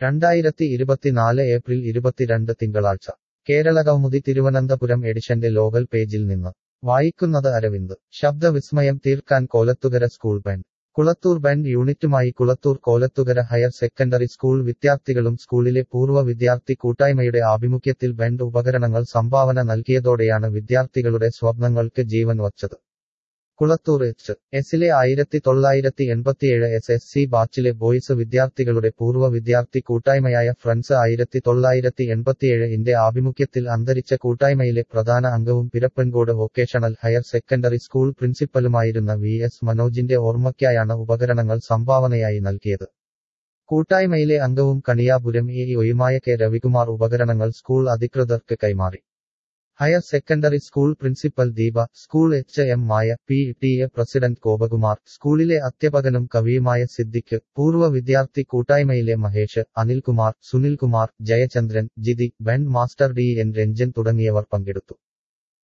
രണ്ടായിരത്തി ഇരുപത്തിനാല് ഏപ്രിൽ ഇരുപത്തിരണ്ട് തിങ്കളാഴ്ച കേരളകൗമുദി തിരുവനന്തപുരം എഡിഷന്റെ ലോകൽ പേജിൽ നിന്ന് വായിക്കുന്നത് അരവിന്ദ് ശബ്ദവിസ്മയം തീർക്കാൻ Kolathukara school band Kulathoor band യൂണിറ്റുമായി Kulathoor Kolathukara higher secondary school വിദ്യാർത്ഥികളും സ്കൂളിലെ പൂർവ്വ വിദ്യാർത്ഥി കൂട്ടായ്മയുടെ ആഭിമുഖ്യത്തിൽ ബാൻഡ് ഉപകരണങ്ങൾ സംഭാവന നൽകിയതോടെയാണ് വിദ്യാർത്ഥികളുടെ സ്വപ്നങ്ങൾക്ക് ജീവൻ വച്ചത് കുളത്തൂർ എച്ച് എസിലെ ആയിരത്തി തൊള്ളായിരത്തി എൺപത്തിയേഴ് എസ് എസ് സി ബാച്ചിലെ ബോയ്സ് വിദ്യാർത്ഥികളുടെ പൂർവ്വ വിദ്യാർത്ഥി കൂട്ടായ്മയായ ഫ്രണ്ട്സ് ആയിരത്തി തൊള്ളായിരത്തി എൺപത്തിയേഴ് ഇന്റെ ആഭിമുഖ്യത്തിൽ അന്തരിച്ച കൂട്ടായ്മയിലെ പ്രധാന അംഗവും Pirappancode vocational higher secondary school പ്രിൻസിപ്പലുമായിരുന്ന വി എസ് മനോജിന്റെ ഓർമ്മയ്ക്കായാണ് ഉപകരണങ്ങൾ സംഭാവനയായി നൽകിയത് കൂട്ടായ്മയിലെ അംഗവും കണിയാപുരം എ ഒയുമായ കെ രവികുമാർ ഉപകരണങ്ങൾ സ്കൂൾ അധികൃതർക്ക് കൈമാറി higher secondary school principal Deepa school H M Maya P T A president Gopakumar സ്കൂളിലെ അധ്യാപകനും കവിയുമായ സിദ്ദിഖ് പൂർവ്വ വിദ്യാർത്ഥി കൂട്ടായ്മയിലെ മഹേഷ് അനിൽകുമാർ സുനിൽകുമാർ ജയചന്ദ്രൻ ജിതി ബെൻഡ് മാസ്റ്റർ ഡി എൻ രഞ്ജൻ തുടങ്ങിയവർ പങ്കെടുത്തു